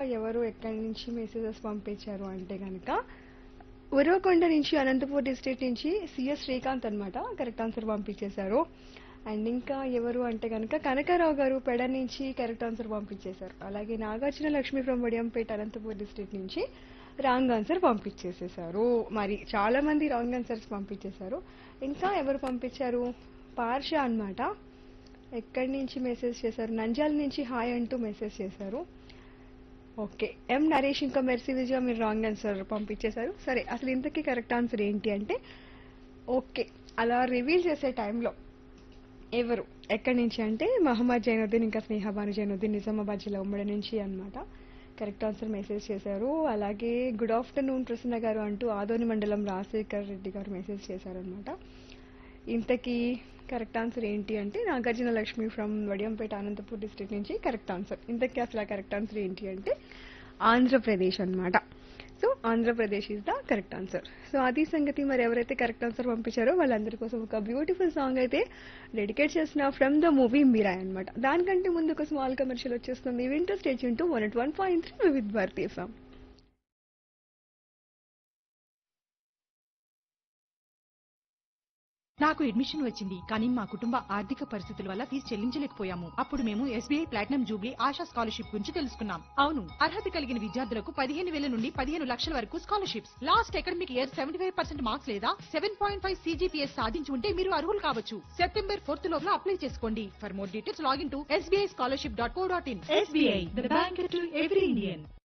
ఎవరు ఎక్కడి నుంచి మెసేజెస్ పంపించారు అంటే కనుక ఉరవకొండ నుంచి అనంతపూర్ డిస్ట్రిక్ట్ నుంచి సిఎస్ శ్రీకాంత్ అన్నమాట కరెక్ట్ ఆన్సర్ పంపించేశారు అండ్ ఇంకా ఎవరు అంటే కనుక కనకారావు గారు పెడ నుంచి కరెక్ట్ ఆన్సర్ పంపించేశారు అలాగే నాగార్జున లక్ష్మి ఫ్రమ్ వడియంపేట అనంతపూర్ డిస్ట్రిక్ట్ నుంచి రాంగ్ ఆన్సర్ పంపించేసేసారు మరి చాలా మంది రాంగ్ ఆన్సర్స్ పంపించేశారు ఇంకా ఎవరు పంపించారు పార్ష అన్నమాట ఎక్కడి నుంచి మెసేజ్ చేశారు నంజాల నుంచి హాయ్ అంటూ మెసేజ్ చేశారు ఓకే ఎం నరేష్ ఇంకా మెర్సీ విజయ మీరు రాంగ్ ఆన్సర్ పంపించేశారు సరే అసలు ఇంతకీ కరెక్ట్ ఆన్సర్ ఏంటి అంటే ఓకే అలా రివీల్ చేసే టైంలో ఎవరు ఎక్కడి నుంచి అంటే మహమ్మద్ జైనుద్దీన్ ఇంకా స్నేహబాను జైనుద్దీన్ నిజామాబాద్ జిల్లా ఉమ్మడి నుంచి అన్నమాట కరెక్ట్ ఆన్సర్ మెసేజ్ చేశారు అలాగే గుడ్ ఆఫ్టర్నూన్ ప్రసన్న గారు అంటూ ఆదోని మండలం రాజశేఖర్ రెడ్డి గారు మెసేజ్ చేశారనమాట ఇంతకీ కరెక్ట్ ఆన్సర్ ఏంటి అంటే నాగార్జున లక్ష్మి ఫ్రమ్ వడియంపేట అనంతపూర్ డిస్ట్రిక్ట్ నుంచి కరెక్ట్ ఆన్సర్ ఇంతకీ అసలు కరెక్ట్ ఆన్సర్ ఏంటి అంటే ఆంధ్రప్రదేశ్ అన్నమాట so Andhra Pradesh is the correct answer so అది సంగతి మరి ఎవరైతే కరెక్ట్ ఆన్సర్ పంపించారో వాళ్ళందరి కోసం ఒక బ్యూటిఫుల్ సాంగ్ అయితే డెడికేట్ చేసిన ఫ్రమ్ ద మూవీ మీరాయ్ అనమాట దానికంటే ముందు ఒక స్మాల్ కమర్షియల్ వచ్చేస్తుంది winter stage into one at one point three with భారతీయ సాంగ్ నాకు అడ్మిషన్ వచ్చింది కానీ మా కుటుంబ ఆర్థిక పరిస్థితుల వల్ల ఫీజు చెల్లించలేకపోయాము అప్పుడు మేము SBI platinum jubilee Asha scholarship గురించి తెలుసుకున్నాం అవును అర్హత కలిగిన విద్యార్థులకు పదిహేను వేల నుండి పదిహేను లక్షల వరకు scholarships last academic year seventy five percent marks లేదా సెవెన్ పాయింట్ ఫైవ్ సీజీపీఎస్ సాధించి ఉంటే మీరు అర్హులు కావచ్చు సెప్టెంబర్ ఫోర్త్ లోపల అప్లై చేసుకోండి for more details login to SBI scholarship dot co dot in SBI the bank to every Indian